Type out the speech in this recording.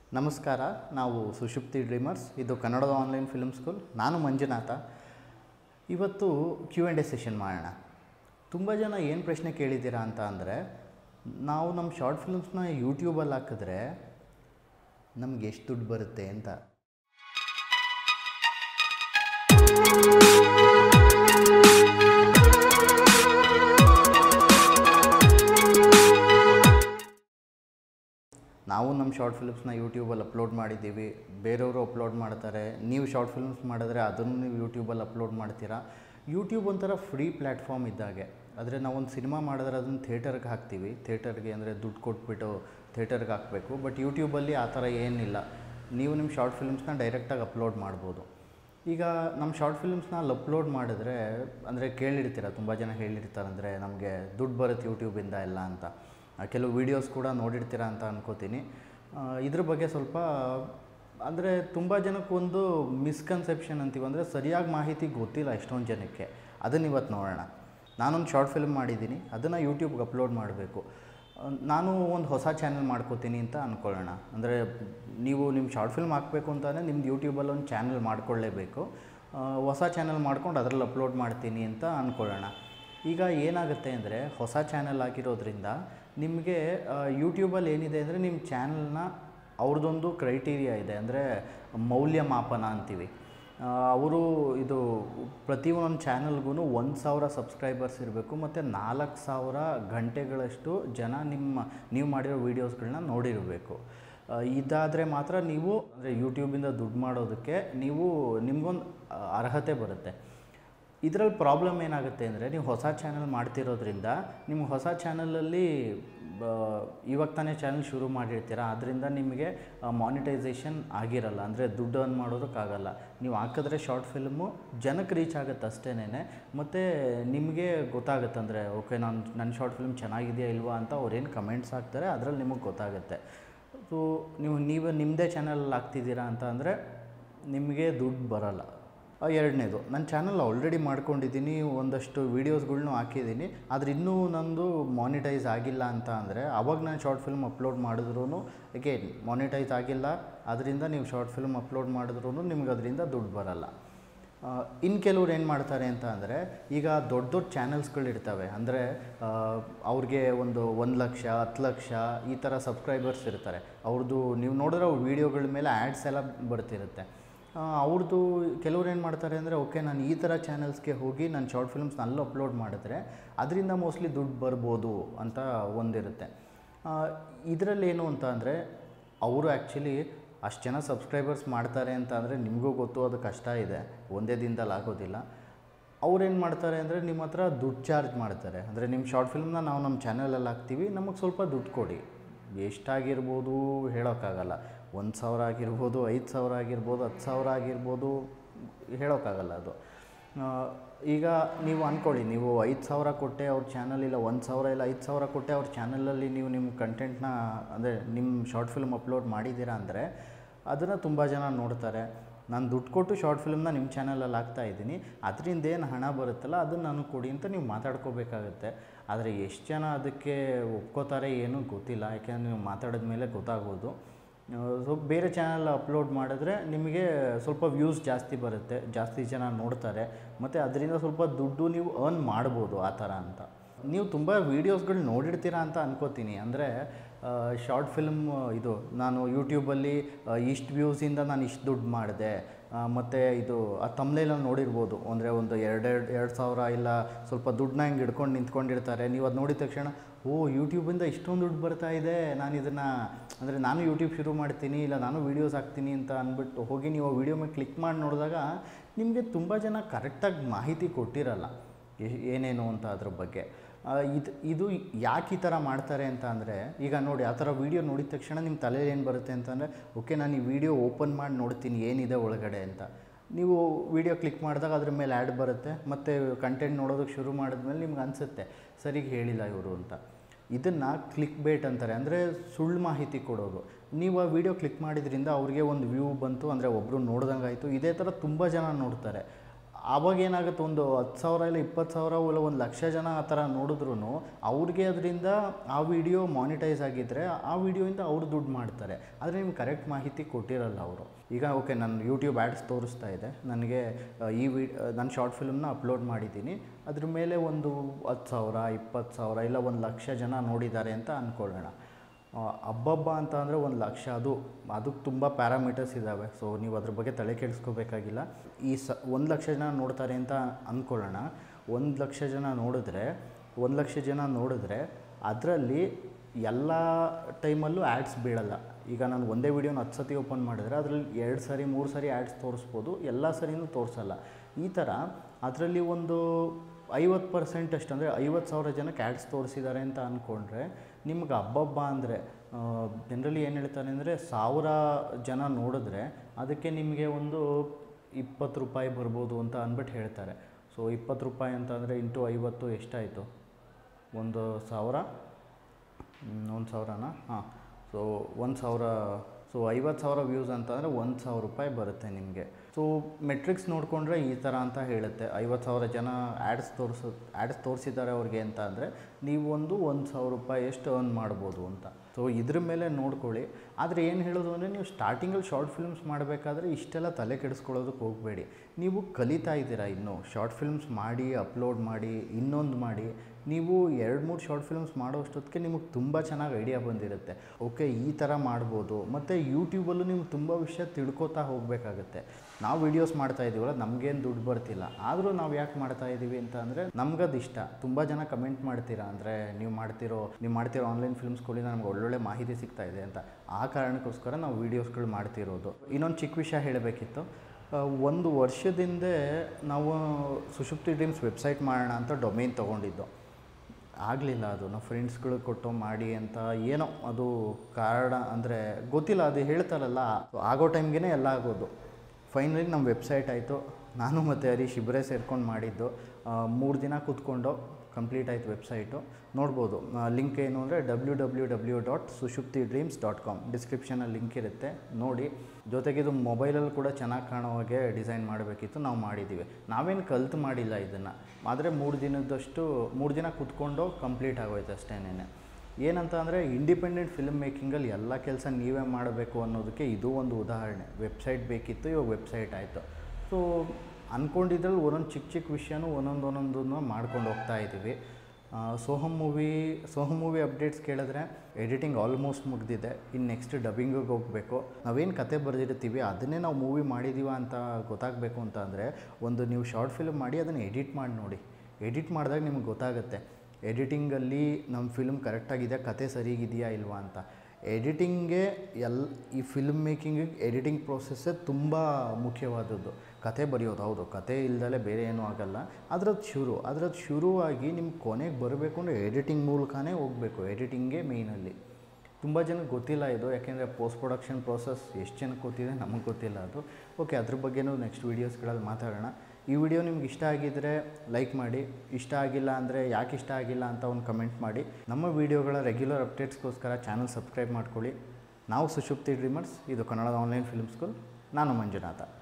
ನಮಸ್ಕಾರ ನಾವು ಸುಷುಪ್ತಿ ಡ್ರೀಮರ್ಸ್ ಇದು ಕನ್ನಡದ ಆನ್ಲೈನ್ ಫಿಲ್ಮ್ ಸ್ಕೂಲ್ ನಾನು ಮಂಜುನಾಥ ಇವತ್ತು ಕ್ಯೂ ಆ್ಯಂಡ್ ಎ ಸೆಷನ್ ಮಾಡೋಣ ತುಂಬ ಜನ ಏನು ಪ್ರಶ್ನೆ ಕೇಳಿದ್ದೀರಾ ಅಂತ ಅಂದರೆ ನಾವು ನಮ್ಮ ಶಾರ್ಟ್ ಫಿಲ್ಮ್ಸ್ನ ಯೂಟ್ಯೂಬಲ್ಲಿ ಹಾಕಿದ್ರೆ ನಮ್ಗೆ ಎಷ್ಟು ದುಡ್ಡು ಬರುತ್ತೆ ಅಂತ ನಾವು ನಮ್ಮ ಶಾರ್ಟ್ ಫಿಲ್ಮ್ಸ್ನ ಯೂಟ್ಯೂಬಲ್ಲಿ ಅಪ್ಲೋಡ್ ಮಾಡಿದ್ದೀವಿ ಬೇರೆಯವರು ಅಪ್ಲೋಡ್ ಮಾಡ್ತಾರೆ ನೀವು ಶಾರ್ಟ್ ಫಿಲ್ಮ್ಸ್ ಮಾಡಿದ್ರೆ ಅದನ್ನು ನೀವು ಯೂಟ್ಯೂಬಲ್ಲಿ ಅಪ್ಲೋಡ್ ಮಾಡ್ತೀರಾ ಯೂಟ್ಯೂಬ್ ಒಂಥರ ಫ್ರೀ ಪ್ಲ್ಯಾಟ್ಫಾರ್ಮ್ ಇದ್ದಾಗೆ ಆದರೆ ನಾವೊಂದು ಸಿನಿಮಾ ಮಾಡಿದ್ರೆ ಅದನ್ನು ಥಿಯೇಟರ್ಗೆ ಹಾಕ್ತೀವಿ ಥಿಯೇಟರ್ಗೆ ಅಂದರೆ ದುಡ್ಡು ಕೊಟ್ಬಿಟ್ಟು ಥಿಯೇಟರ್ಗೆ ಹಾಕಬೇಕು ಬಟ್ ಯೂಟ್ಯೂಬಲ್ಲಿ ಆ ಥರ ಏನಿಲ್ಲ ನೀವು ನಿಮ್ಮ ಶಾರ್ಟ್ ಫಿಲ್ಮ್ಸ್ನ ಡೈರೆಕ್ಟಾಗಿ ಅಪ್ಲೋಡ್ ಮಾಡ್ಬೋದು ಈಗ ನಮ್ಮ ಶಾರ್ಟ್ ಫಿಲ್ಮ್ಸ್ನ ಅಲ್ಲಿ ಅಪ್ಲೋಡ್ ಮಾಡಿದ್ರೆ ಅಂದರೆ ಕೇಳಿರ್ತೀರ ತುಂಬ ಜನ ಹೇಳಿರ್ತಾರೆ ಅಂದರೆ ನಮಗೆ ದುಡ್ಡು ಬರುತ್ತೆ ಯೂಟ್ಯೂಬಿಂದ ಎಲ್ಲ ಅಂತ ಆ, ಕೆಲವು ವೀಡಿಯೋಸ್ ಕೂಡ ನೋಡಿರ್ತೀರ ಅಂತ ಅನ್ಕೋತೀನಿ ಆ, ಇದ್ರ ಬಗ್ಗೆ ಸ್ವಲ್ಪ ಅಂದರೆ ತುಂಬ ಜನಕ್ಕೊಂದು ಮಿಸ್ಕನ್ಸೆಪ್ಷನ್ ಅಂತೀವಿ ಅಂದರೆ ಸರಿಯಾಗಿ ಮಾಹಿತಿ ಗೊತ್ತಿಲ್ಲ ಎಷ್ಟೊಂದು ಜನಕ್ಕೆ ಅದನ್ನು ಇವತ್ತು ನೋಡೋಣ ನಾನೊಂದು ಶಾರ್ಟ್ ಫಿಲ್ಮ್ ಮಾಡಿದ್ದೀನಿ ಅದನ್ನು ಯೂಟ್ಯೂಬ್ಗೆ ಅಪ್ಲೋಡ್ ಮಾಡಬೇಕು ನಾನು ಒಂದು ಹೊಸ ಚಾನಲ್ ಮಾಡ್ಕೋತೀನಿ ಅಂತ ಅಂದ್ಕೊಳ್ಳೋಣ ಅಂದರೆ ನೀವು ನಿಮ್ಮ ಶಾರ್ಟ್ ಫಿಲ್ಮ್ ಹಾಕಬೇಕು ಅಂತಂದರೆ ನಿಮ್ದು ಯೂಟ್ಯೂಬಲ್ಲಿ ಒಂದು ಚಾನಲ್ ಮಾಡ್ಕೊಳ್ಳೇಬೇಕು ಆ, ಹೊಸ ಚಾನಲ್ ಮಾಡ್ಕೊಂಡು ಅದರಲ್ಲಿ ಅಪ್ಲೋಡ್ ಮಾಡ್ತೀನಿ ಅಂತ ಅಂದ್ಕೊಳ್ಳೋಣ ಈಗ ಏನಾಗುತ್ತೆ ಅಂದರೆ ಹೊಸ ಚಾನಲ್ ಆಗಿರೋದ್ರಿಂದ ನಿಮಗೆ ಯೂಟ್ಯೂಬಲ್ಲಿ ಏನಿದೆ ಅಂದರೆ ನಿಮ್ಮ ಚಾನಲ್ನ ಅವ್ರದ್ದೊಂದು ಕ್ರೈಟೀರಿಯಾ ಇದೆ ಅಂದರೆ ಮೌಲ್ಯಮಾಪನ ಅಂತೀವಿ ಅವರು ಇದು ಪ್ರತಿ ಒಂದೊಂದು ಚಾನಲ್ಗೂ ಒಂದು ಸಾವಿರ ಸಬ್ಸ್ಕ್ರೈಬರ್ಸ್ ಇರಬೇಕು ಮತ್ತು ನಾಲ್ಕು ಸಾವಿರ ಗಂಟೆಗಳಷ್ಟು ಜನ ನಿಮ್ಮ ನೀವು ಮಾಡಿರೋ ವೀಡಿಯೋಸ್ಗಳನ್ನ ನೋಡಿರಬೇಕು ಇದಾದರೆ ಮಾತ್ರ ನೀವು ಅಂದರೆ ಯೂಟ್ಯೂಬಿಂದ ದುಡ್ಡು ಮಾಡೋದಕ್ಕೆ ನೀವು ನಿಮಗೊಂದು ಅರ್ಹತೆ ಬರುತ್ತೆ ಇದರಲ್ಲಿ ಪ್ರಾಬ್ಲಮ್ ಏನಾಗುತ್ತೆ ಅಂದರೆ ನೀವು ಹೊಸ ಚಾನಲ್ ಮಾಡ್ತಿರೋದ್ರಿಂದ ನಿಮ್ಮ ಹೊಸ ಚಾನಲಲ್ಲಿ ಇವಾಗ ತಾನೇ ಚಾನಲ್ ಶುರು ಮಾಡಿರ್ತೀರ ಅದರಿಂದ ನಿಮಗೆ ಮಾನಿಟೈಸೇಷನ್ ಆಗಿರಲ್ಲ ಅಂದರೆ ದುಡ್ಡು ಅನ್ ಮಾಡೋದಕ್ಕಾಗಲ್ಲ ನೀವು ಹಾಕಿದ್ರೆ ಶಾರ್ಟ್ ಫಿಲ್ಮು ಜನಕ್ಕೆ ರೀಚ್ ಆಗುತ್ತೆ ಅಷ್ಟೇನೆ ಮತ್ತು ನಿಮಗೆ ಗೊತ್ತಾಗುತ್ತೆ ಅಂದರೆ ಓಕೆ ನಾನು ನನ್ನ ಶಾರ್ಟ್ ಫಿಲ್ಮ್ ಚೆನ್ನಾಗಿದೆಯಾ ಇಲ್ವಾ ಅಂತ ಅವ್ರೇನು ಕಮೆಂಟ್ಸ್ ಹಾಕ್ತಾರೆ ಅದರಲ್ಲಿ ನಿಮಗೆ ಗೊತ್ತಾಗುತ್ತೆ ಸೊ ನೀವು ನೀವು ನಿಮ್ಮದೇ ಚಾನಲ್ ಹಾಕ್ತಿದ್ದೀರಾ ಅಂತ ಅಂದರೆ ನಿಮಗೆ ದುಡ್ಡು ಬರಲ್ಲ ಆ, ಎರಡನೇದು ನನ್ನ ಚಾನಲ್ ಆಲ್ರೆಡಿ ಮಾಡ್ಕೊಂಡಿದ್ದೀನಿ ಒಂದಷ್ಟು ವೀಡಿಯೋಸ್ಗಳ್ನೂ ಹಾಕಿದ್ದೀನಿ ಆದರೆ ಇನ್ನೂ ನಂದು ಮಾನಿಟೈಸ್ ಆಗಿಲ್ಲ ಅಂತ ಅಂದರೆ ಅವಾಗ ನಾನು ಶಾರ್ಟ್ ಫಿಲ್ಮ್ ಅಪ್ಲೋಡ್ ಮಾಡಿದ್ರೂ ಅಗೇನ್ ಮಾನಿಟೈಸ್ ಆಗಿಲ್ಲ ಅದರಿಂದ ನೀವು ಶಾರ್ಟ್ ಫಿಲ್ಮ್ ಅಪ್ಲೋಡ್ ಮಾಡಿದ್ರೂ ನಿಮ್ಗೆ ಅದರಿಂದ ದುಡ್ಡು ಬರಲ್ಲ ಇನ್ನು ಕೆಲವ್ರು ಏನು ಮಾಡ್ತಾರೆ ಅಂತ ಅಂದರೆ ಈಗ ದೊಡ್ಡ ದೊಡ್ಡ ಚಾನಲ್ಸ್ಗಳಿರ್ತವೆ ಅಂದರೆ ಅವ್ರಿಗೆ ಒಂದು ಒಂದು ಲಕ್ಷ ಹತ್ತು ಲಕ್ಷ ಈ ಥರ ಸಬ್ಸ್ಕ್ರೈಬರ್ಸ್ ಇರ್ತಾರೆ ಅವ್ರದ್ದು ನೀವು ನೋಡಿದ್ರೆ ಅವ್ರ ವೀಡಿಯೋಗಳ ಮೇಲೆ ಆ್ಯಡ್ಸ್ ಎಲ್ಲ ಬರ್ತಿರುತ್ತೆ ಆ, ಅವ್ರದ್ದು ಕೆಲವ್ರು ಏನು ಮಾಡ್ತಾರೆ ಅಂದರೆ ಓಕೆ ನಾನು ಈ ಥರ ಚಾನಲ್ಸ್ಗೆ ಹೋಗಿ ನಾನು ಶಾರ್ಟ್ ಫಿಲ್ಮ್ಸ್ನ ಅಲ್ಲಿ ಅಪ್ಲೋಡ್ ಮಾಡಿದ್ರೆ ಅದರಿಂದ ಮೋಸ್ಟ್ಲಿ ದುಡ್ಡು ಬರ್ಬೋದು ಅಂತ ಒಂದಿರುತ್ತೆ ಇದರಲ್ಲಿ ಏನು ಅಂತ ಅಂದರೆ ಅವರು ಆ್ಯಕ್ಚುಲಿ ಅಷ್ಟು ಜನ ಸಬ್ಸ್ಕ್ರೈಬರ್ಸ್ ಮಾಡ್ತಾರೆ ಅಂತ ಅಂದರೆ ನಿಮಗೂ ಗೊತ್ತು ಅದು ಕಷ್ಟ ಇದೆ ಒಂದೇ ದಿನದಲ್ಲಿ ಆಗೋದಿಲ್ಲ ಅವ್ರೇನು ಮಾಡ್ತಾರೆ ಅಂದರೆ ನಿಮ್ಮ ಹತ್ರ ದುಡ್ಡು ಚಾರ್ಜ್ ಮಾಡ್ತಾರೆ ಅಂದರೆ ನಿಮ್ಮ ಶಾರ್ಟ್ ಫಿಲ್ಮ್ನ ನಾವು ನಮ್ಮ ಚಾನಲಲ್ಲಿ ಹಾಕ್ತೀವಿ ನಮಗೆ ಸ್ವಲ್ಪ ದುಡ್ಡು ಕೊಡಿ ಎಷ್ಟಾಗಿರ್ಬೋದು ಹೇಳೋಕ್ಕಾಗಲ್ಲ ಒಂದು ಸಾವಿರ ಆಗಿರ್ಬೋದು ಐದು ಸಾವಿರ ಆಗಿರ್ಬೋದು ಹತ್ತು ಸಾವಿರ ಆಗಿರ್ಬೋದು ಹೇಳೋಕ್ಕಾಗಲ್ಲ ಅದು ಆ, ಈಗ ನೀವು ಅಂದ್ಕೊಳ್ಳಿ ನೀವು ಐದು ಸಾವಿರ ಕೊಟ್ಟೆ ಅವ್ರ ಚಾನಲ್ ಇಲ್ಲ ಒಂದು ಸಾವಿರ ಇಲ್ಲ ಐದು ಸಾವಿರ ಕೊಟ್ಟೆ ಅವ್ರ ಚಾನಲಲ್ಲಿ ನೀವು ನಿಮ್ಮ ಕಂಟೆಂಟ್ನ ಅಂದರೆ ನಿಮ್ಮ ಶಾರ್ಟ್ ಫಿಲ್ಮ್ ಅಪ್ಲೋಡ್ ಮಾಡಿದ್ದೀರಾ ಅಂದರೆ ಅದನ್ನು ತುಂಬ ಜನ ನೋಡ್ತಾರೆ ನಾನು ದುಡ್ಡು ಕೊಟ್ಟು ಶಾರ್ಟ್ ಫಿಲ್ಮ್ನ ನಿಮ್ಮ ಚಾನಲಲ್ಲಿ ಹಾಕ್ತಾ ಇದ್ದೀನಿ ಅದರಿಂದ ಏನು ಹಣ ಬರುತ್ತಲ್ಲ ಅದನ್ನು ನಾನು ಕೊಡಿ ಅಂತ ನೀವು ಮಾತಾಡ್ಕೋಬೇಕಾಗತ್ತೆ ಆದರೆ ಎಷ್ಟು ಜನ ಅದಕ್ಕೆ ಒಪ್ಕೋತಾರೆ ಏನೂ ಗೊತ್ತಿಲ್ಲ ಯಾಕೆಂದರೆ ನೀವು ಮಾತಾಡಿದ ಮೇಲೆ ಗೊತ್ತಾಗೋದು ಸೊ ಬೇರೆ ಚಾನಲ್ ಅಪ್ಲೋಡ್ ಮಾಡಿದ್ರೆ ನಿಮಗೆ ಸ್ವಲ್ಪ ವ್ಯೂಸ್ ಜಾಸ್ತಿ ಬರುತ್ತೆ ಜಾಸ್ತಿ ಜನ ನೋಡ್ತಾರೆ ಮತ್ತು ಅದರಿಂದ ಸ್ವಲ್ಪ ದುಡ್ಡು ನೀವು ಅರ್ನ್ ಮಾಡ್ಬೋದು ಆ ಥರ ಅಂತ ನೀವು ತುಂಬ ವೀಡಿಯೋಸ್ಗಳು ನೋಡಿರ್ತೀರಾ ಅಂತ ಅನ್ಕೋತೀನಿ ಅಂದರೆ ಶಾರ್ಟ್ ಫಿಲ್ಮ್ ಇದು ನಾನು ಯೂಟ್ಯೂಬಲ್ಲಿ ಇಷ್ಟು ವ್ಯೂಸಿಂದ ನಾನು ಇಷ್ಟು ದುಡ್ಡು ಮಾಡಿದೆ ಮತ್ತು ಇದು ಆ ತಮ್ಲೇಲಲ್ಲಿ ನೋಡಿರ್ಬೋದು ಅಂದರೆ ಒಂದು ಎರಡೆರಡು ಎರಡು ಸಾವಿರ ಇಲ್ಲ ಸ್ವಲ್ಪ ದುಡ್ಡನ್ನ ಹಿಂಗೆ ಹಿಡ್ಕೊಂಡು ನಿಂತ್ಕೊಂಡಿರ್ತಾರೆ ನೀವು ಅದು ನೋಡಿದ ತಕ್ಷಣ ಓ ಯೂಟ್ಯೂಬಿಂದ ಇಷ್ಟೊಂದು ದುಡ್ಡು ಬರ್ತಾ ಇದೆ ನಾನು ಇದನ್ನು ಅಂದರೆ ನಾನು ಯೂಟ್ಯೂಬ್ ಶುರು ಮಾಡ್ತೀನಿ ಇಲ್ಲ ನಾನು ವೀಡಿಯೋಸ್ ಹಾಕ್ತೀನಿ ಅಂತ ಅಂದ್ಬಿಟ್ಟು ಹೋಗಿ ನೀವು ವೀಡಿಯೋ ಮೇಲೆ ಕ್ಲಿಕ್ ಮಾಡಿ ನೋಡಿದಾಗ ನಿಮಗೆ ತುಂಬ ಜನ ಕರೆಕ್ಟಾಗಿ ಮಾಹಿತಿ ಕೊಟ್ಟಿರಲ್ಲ ಎ- ಏನೇನು ಅಂತ ಅದ್ರ ಬಗ್ಗೆ ಆ, ಇದು ಇದು ಯಾಕೆ ಈ ಥರ ಮಾಡ್ತಾರೆ ಅಂತ ಅಂದರೆ ಈಗ ನೋಡಿ ಆ ಥರ ವೀಡಿಯೋ ನೋಡಿದ ತಕ್ಷಣ ನಿಮ್ಮ ತಲೆಯಲ್ಲಿ ಏನು ಬರುತ್ತೆ ಅಂತಂದರೆ ಓಕೆ ನಾನು ಈ ವಿಡಿಯೋ ಓಪನ್ ಮಾಡಿ ನೋಡ್ತೀನಿ ಏನಿದೆ ಒಳಗಡೆ ಅಂತ ನೀವು ವಿಡಿಯೋ ಕ್ಲಿಕ್ ಮಾಡಿದಾಗ ಅದ್ರ ಮೇಲೆ ಆ್ಯಡ್ ಬರುತ್ತೆ ಮತ್ತು ಕಂಟೆಂಟ್ ನೋಡೋದಕ್ಕೆ ಶುರು ಮಾಡಿದ್ಮೇಲೆ ನಿಮ್ಗೆ ಅನಿಸುತ್ತೆ ಸರಿಗೆ ಹೇಳಿಲ್ಲ ಇವರು ಅಂತ ಇದನ್ನು ಕ್ಲಿಕ್ ಬೇಟ್ ಅಂತಾರೆ ಅಂದರೆ ಸುಳ್ಳು ಮಾಹಿತಿ ಕೊಡೋದು ನೀವು ಆ ವಿಡಿಯೋ ಕ್ಲಿಕ್ ಮಾಡಿದ್ರಿಂದ ಅವ್ರಿಗೆ ಒಂದು ವ್ಯೂ ಬಂತು ಅಂದರೆ ಒಬ್ಬರು ನೋಡ್ದಂಗೆ ಆಯಿತು ಇದೇ ಥರ ತುಂಬ ಜನ ನೋಡ್ತಾರೆ ಆವಾಗ ಏನಾಗುತ್ತೆ ಒಂದು ಹತ್ತು ಸಾವಿರ ಇಲ್ಲ ಇಪ್ಪತ್ತು ಸಾವಿರ ಇಲ್ಲ ಒಂದು ಲಕ್ಷ ಜನ ಆ ಥರ ನೋಡಿದ್ರು ಅವ್ರಿಗೆ ಅದರಿಂದ ಆ ವಿಡಿಯೋ ಮಾನಿಟೈಸ್ ಆಗಿದ್ದರೆ ಆ ವಿಡಿಯೋಯಿಂದ ಅವರು ದುಡ್ಡು ಮಾಡ್ತಾರೆ ಆದರೆ ನಿಮ್ಗೆ ಕರೆಕ್ಟ್ ಮಾಹಿತಿ ಕೊಟ್ಟಿರಲ್ಲ ಅವರು ಈಗ ಓಕೆ ನಾನು ಯೂಟ್ಯೂಬ್ ಆ್ಯಡ್ಸ್ ತೋರಿಸ್ತಾ ಇದೆ ನನಗೆ ಆ, ಈ ವಿ ನಾನು ಶಾರ್ಟ್ ಫಿಲ್ಮ್ನ ಅಪ್ಲೋಡ್ ಮಾಡಿದ್ದೀನಿ ಅದ್ರ ಮೇಲೆ ಒಂದು ಹತ್ತು ಸಾವಿರ ಇಪ್ಪತ್ತು ಸಾವಿರ ಇಲ್ಲ ಒಂದು ಲಕ್ಷ ಜನ ನೋಡಿದ್ದಾರೆ ಅಂತ ಅಂದ್ಕೊಳ್ಳೋಣ ಆ, ಹಬ್ಬಬ್ಬ ಅಂತ ಅಂದರೆ ಒಂದು ಲಕ್ಷ ಅದು ಅದಕ್ಕೆ ತುಂಬ ಪ್ಯಾರಾಮೀಟರ್ಸ್ ಇದ್ದಾವೆ ಸೊ ನೀವು ಅದ್ರ ಬಗ್ಗೆ ತಲೆ ಕೆಡಿಸ್ಕೋಬೇಕಾಗಿಲ್ಲ ಈ ಸ ಒಂದು ಲಕ್ಷ ಜನ ನೋಡ್ತಾರೆ ಅಂತ ಅಂದ್ಕೊಳ್ಳೋಣ ಒಂದು ಲಕ್ಷ ಜನ ನೋಡಿದ್ರೆ ಒಂದು ಲಕ್ಷ ಜನ ನೋಡಿದ್ರೆ ಅದರಲ್ಲಿ ಎಲ್ಲ ಟೈಮಲ್ಲೂ ಆ್ಯಡ್ಸ್ ಬೀಳಲ್ಲ ಈಗ ನಾನು ಒಂದೇ ವೀಡಿಯೋನ ಹತ್ತು ಸತಿ ಓಪನ್ ಮಾಡಿದ್ರೆ ಅದರಲ್ಲಿ ಎರಡು ಸರಿ ಮೂರು ಸರಿ ಆ್ಯಡ್ಸ್ ತೋರಿಸ್ಬೋದು ಎಲ್ಲ ಸರಿನೂ ತೋರಿಸಲ್ಲ ಈ ಥರ ಅದರಲ್ಲಿ ಒಂದು ಐವತ್ತು ಪರ್ಸೆಂಟ್ ಅಷ್ಟು ಅಂದರೆ ಐವತ್ತು ಸಾವಿರ ಜನಕ್ಕೆ ಆ್ಯಡ್ಸ್ ತೋರಿಸಿದ್ದಾರೆ ಅಂತ ಅಂದ್ಕೊಂಡ್ರೆ ನಿಮ್ಗೆ ಹಬ್ಬಬ್ಬ ಅಂದರೆ ಜನರಲಿ ಏನು ಹೇಳ್ತಾರೆ ಅಂದರೆ ಸಾವಿರ ಜನ ನೋಡಿದ್ರೆ ಅದಕ್ಕೆ ನಿಮಗೆ ಒಂದು ಇಪ್ಪತ್ತು ರೂಪಾಯಿ ಬರ್ಬೋದು ಅಂತ ಅಂದ್ಬಿಟ್ಟು ಹೇಳ್ತಾರೆ ಸೊ ಇಪ್ಪತ್ತು ರೂಪಾಯಿ ಅಂತ ಅಂದರೆ ಇಂಟು ಐವತ್ತು ಎಷ್ಟಾಯಿತು ಒಂದು ಸಾವಿರ ಒಂದು ಸಾವಿರನಾ ಹಾಂ ಸೊ ಒಂದು ಸಾವಿರ ಸೊ ಐವತ್ತು ಸಾವಿರ ವ್ಯೂಸ್ ಅಂತಂದರೆ ಒಂದು ಸಾವಿರ ರೂಪಾಯಿ ಬರುತ್ತೆ ನಿಮಗೆ ಸೊ ಮೆಟ್ರಿಕ್ಸ್ ನೋಡಿಕೊಂಡ್ರೆ ಈ ಥರ ಅಂತ ಹೇಳುತ್ತೆ ಐವತ್ತು ಸಾವಿರ ಜನ ಆ್ಯಡ್ಸ್ ತೋರಿಸೋ ಆ್ಯಡ್ಸ್ ತೋರಿಸಿದ್ದಾರೆ ಅವ್ರಿಗೆ ಅಂತ ಅಂದರೆ ನೀವು ಒಂದು ಒಂದು ಸಾವಿರ ರೂಪಾಯಿ ಎಷ್ಟು ಅರ್ನ್ ಮಾಡ್ಬೋದು ಅಂತ ಸೊ ಇದ್ರ ಮೇಲೆ ನೋಡ್ಕೊಳ್ಳಿ ಆದರೆ ಏನು ಹೇಳೋದು ಅಂದರೆ ನೀವು ಸ್ಟಾರ್ಟಿಂಗಲ್ಲಿ ಶಾರ್ಟ್ ಫಿಲ್ಮ್ಸ್ ಮಾಡಬೇಕಾದ್ರೆ ಇಷ್ಟೆಲ್ಲ ತಲೆ ಕೆಡಿಸ್ಕೊಳ್ಳೋದಕ್ಕೆ ಹೋಗಬೇಡಿ ನೀವು ಕಲಿತಾ ಇದ್ದೀರಾ ಇನ್ನೂ ಶಾರ್ಟ್ ಫಿಲ್ಮ್ಸ್ ಮಾಡಿ ಅಪ್ಲೋಡ್ ಮಾಡಿ ಇನ್ನೊಂದು ಮಾಡಿ ನೀವು ಎರಡು ಮೂರು ಶಾರ್ಟ್ ಫಿಲ್ಮ್ಸ್ ಮಾಡೋ ಅಷ್ಟೊತ್ತಿಗೆ ನಿಮಗೆ ತುಂಬ ಚೆನ್ನಾಗಿ ಐಡಿಯಾ ಬಂದಿರುತ್ತೆ ಓಕೆ ಈ ಥರ ಮಾಡ್ಬೋದು ಮತ್ತು ಯೂಟ್ಯೂಬಲ್ಲೂ ನೀವು ತುಂಬ ವಿಷಯ ತಿಳ್ಕೊತಾ ಹೋಗಬೇಕಾಗತ್ತೆ ನಾವು ವೀಡಿಯೋಸ್ ಮಾಡ್ತಾ ಇದ್ದೀವಲ್ಲ ನಮಗೇನು ದುಡ್ಡು ಬರ್ತಿಲ್ಲ ಆದರೂ ನಾವು ಯಾಕೆ ಮಾಡ್ತಾ ಇದ್ದೀವಿ ಅಂತ ಅಂದರೆ ನಮ್ಗದು ಇಷ್ಟ ತುಂಬ ಜನ ಕಮೆಂಟ್ ಮಾಡ್ತೀರಾ ಅಂದರೆ ನೀವು ಮಾಡ್ತಿರೋ ನೀವು ಮಾಡ್ತಿರೋ ಆನ್ಲೈನ್ ಫಿಲ್ಮ್ಸ್ಗಳಿಂದ ನಮ್ಗೆ ಒಳ್ಳೊಳ್ಳೆ ಮಾಹಿತಿ ಸಿಗ್ತಾ ಇದೆ ಅಂತ ಆ ಕಾರಣಕ್ಕೋಸ್ಕರ ನಾವು ವೀಡಿಯೋಸ್ಗಳು ಮಾಡ್ತಿರೋದು ಇನ್ನೊಂದು ಚಿಕ್ಕ ವಿಷಯ ಹೇಳಬೇಕಿತ್ತು ಆ, ಒಂದು ವರ್ಷದಿಂದ ನಾವು ಸುಷುಪ್ತಿ ಡ್ರೀಮ್ಸ್ ವೆಬ್ಸೈಟ್ ಮಾಡೋಣ ಅಂತ ಡೊಮೇನ್ ತೊಗೊಂಡಿದ್ದು ಆಗಲಿಲ್ಲ ಅದು ನಾವು ಫ್ರೆಂಡ್ಸ್ಗಳು ಕೊಟ್ಟು ಮಾಡಿ ಅಂತ ಏನೋ ಅದು ಕಾರಣ ಅಂದರೆ ಗೊತ್ತಿಲ್ಲ ಅದು ಹೇಳ್ತಾರಲ್ಲ ಆಗೋ ಟೈಮ್ಗೆ ಎಲ್ಲ ಆಗೋದು ಫೈನಲಿ ನಮ್ಮ ವೆಬ್ಸೈಟ್ ಆಯಿತು ನಾನು ಮತ್ತು ಹರೀಶ್ ಇಬ್ಬರೇ ಸೇರ್ಕೊಂಡು ಮಾಡಿದ್ದು ಮೂರು ದಿನ ಕೂತ್ಕೊಂಡು ಕಂಪ್ಲೀಟ್ ಆಯಿತು ವೆಬ್ಸೈಟು ನೋಡ್ಬೋದು ಲಿಂಕ್ ಏನು ಅಂದರೆ W W W dot Sushupti dreams dot com ಡಿಸ್ಕ್ರಿಪ್ಷನಲ್ಲಿ ಲಿಂಕ್ ಇರುತ್ತೆ ನೋಡಿ ಜೊತೆಗೆ ಇದು ಮೊಬೈಲಲ್ಲಿ ಕೂಡ ಚೆನ್ನಾಗಿ ಕಾಣೋ ಹಾಗೆ ಡಿಸೈನ್ ಮಾಡಬೇಕಿತ್ತು ನಾವು ಮಾಡಿದ್ದೀವಿ ನಾವೇನು ಕಲ್ತು ಮಾಡಿಲ್ಲ ಇದನ್ನು ಆದರೆ ಮೂರು ದಿನದಷ್ಟು ಮೂರು ದಿನ ಕೂತ್ಕೊಂಡು ಕಂಪ್ಲೀಟ್ ಆಗೋಯ್ತು ಅಷ್ಟೇನೆ ಏನಂತ ಅಂದರೆ ಇಂಡಿಪೆಂಡೆಂಟ್ ಫಿಲ್ಮ್ ಮೇಕಿಂಗಲ್ಲಿ ಎಲ್ಲ ಕೆಲಸ ನೀವೇ ಮಾಡಬೇಕು ಅನ್ನೋದಕ್ಕೆ ಇದು ಒಂದು ಉದಾಹರಣೆ ವೆಬ್ಸೈಟ್ ಬೇಕಿತ್ತು ಇವಾಗ ವೆಬ್ಸೈಟ್ ಆಯಿತು ಸೊ ಅಂದ್ಕೊಂಡಿದ್ರಲ್ಲಿ ಒಂದೊಂದು ಚಿಕ್ಕ ಚಿಕ್ಕ ವಿಷಯನೂ ಒಂದೊಂದು ಒಂದೊಂದನ್ನು ಮಾಡ್ಕೊಂಡು ಹೋಗ್ತಾ ಇದ್ದೀವಿ ಆ, Soham movie Soham movie updates ಕೇಳಿದ್ರೆ ಎಡಿಟಿಂಗ್ ಆಲ್ಮೋಸ್ಟ್ ಮುಗ್ದಿದೆ ಇನ್ನು ನೆಕ್ಸ್ಟ್ ಡಬ್ಬಿಂಗಿಗೆ ಹೋಗಬೇಕು ನಾವೇನು ಕತೆ ಬರೆದಿರ್ತೀವಿ ಅದನ್ನೇ ನಾವು ಮೂವಿ ಮಾಡಿದ್ದೀವ ಅಂತ ಗೊತ್ತಾಗಬೇಕು ಅಂತ ಅಂದರೆ ಒಂದು ನೀವು ಶಾರ್ಟ್ ಫಿಲ್ಮ್ ಮಾಡಿ ಅದನ್ನು ಎಡಿಟ್ ಮಾಡಿ ನೋಡಿ ಎಡಿಟ್ ಮಾಡಿದಾಗ ನಿಮ್ಗೆ ಗೊತ್ತಾಗುತ್ತೆ ಎಡಿಟಿಂಗಲ್ಲಿ ನಮ್ಮ ಫಿಲ್ಮ್ ಕರೆಕ್ಟಾಗಿದೆ ಕತೆ ಸರಿಗಿದೆಯಾ ಇಲ್ವಾ ಅಂತ ಎಡಿಟಿಂಗ್ಗೆ ಎಲ್ ಈ ಫಿಲ್ಮ್ ಮೇಕಿಂಗಿಗೆ ಎಡಿಟಿಂಗ್ ಪ್ರೋಸೆಸ್ಸೇ ತುಂಬ ಮುಖ್ಯವಾದದ್ದು ಕತೆ ಬರೆಯೋದು ಹೌದು ಕತೆ ಇಲ್ದಲೆ ಬೇರೆ ಏನೂ ಆಗಲ್ಲ ಅದ್ರದ್ದು ಶುರು ಅದ್ರದ್ದು ಶುರುವಾಗಿ ನಿಮ್ಗೆ ಕೊನೆಗೆ ಬರಬೇಕು ಅಂದರೆ ಎಡಿಟಿಂಗ್ ಮೂಲಕನೇ ಹೋಗಬೇಕು ಎಡಿಟಿಂಗೇ ಮೇಯ್ನಲ್ಲಿ ತುಂಬ ಜನಕ್ಕೆ ಗೊತ್ತಿಲ್ಲ ಇದು ಯಾಕೆಂದರೆ ಪೋಸ್ಟ್ ಪ್ರೊಡಕ್ಷನ್ ಪ್ರೋಸೆಸ್ ಎಷ್ಟು ಜನಕ್ಕೆ ಗೊತ್ತಿದೆ ನಮಗೆ ಗೊತ್ತಿಲ್ಲ ಅದು ಓಕೆ ಅದ್ರ ಬಗ್ಗೆನೂ ನೆಕ್ಸ್ಟ್ ವೀಡಿಯೋಸ್ಗಳಲ್ಲಿ ಮಾತಾಡೋಣ ಈ ವಿಡಿಯೋ ನಿಮ್ಗೆ ಇಷ್ಟ ಆಗಿದ್ದರೆ ಲೈಕ್ ಮಾಡಿ ಇಷ್ಟ ಆಗಿಲ್ಲ ಅಂದರೆ ಯಾಕೆ ಇಷ್ಟ ಆಗಿಲ್ಲ ಅಂತ ಒಂದು ಕಮೆಂಟ್ ಮಾಡಿ ನಮ್ಮ ವೀಡಿಯೋಗಳ ರೆಗ್ಯುಲರ್ ಅಪ್ಡೇಟ್ಸ್ಗೋಸ್ಕರ ಚಾನಲ್ ಸಬ್ಸ್ಕ್ರೈಬ್ ಮಾಡ್ಕೊಳ್ಳಿ ನಾವು ಸುಷುಪ್ತಿ ಡ್ರೀಮರ್ಸ್ ಇದು ಕನ್ನಡದ ಆನ್ಲೈನ್ ಫಿಲ್ಮ್ ಸ್ಕೂಲ್ ನಾನು ಮಂಜುನಾಥ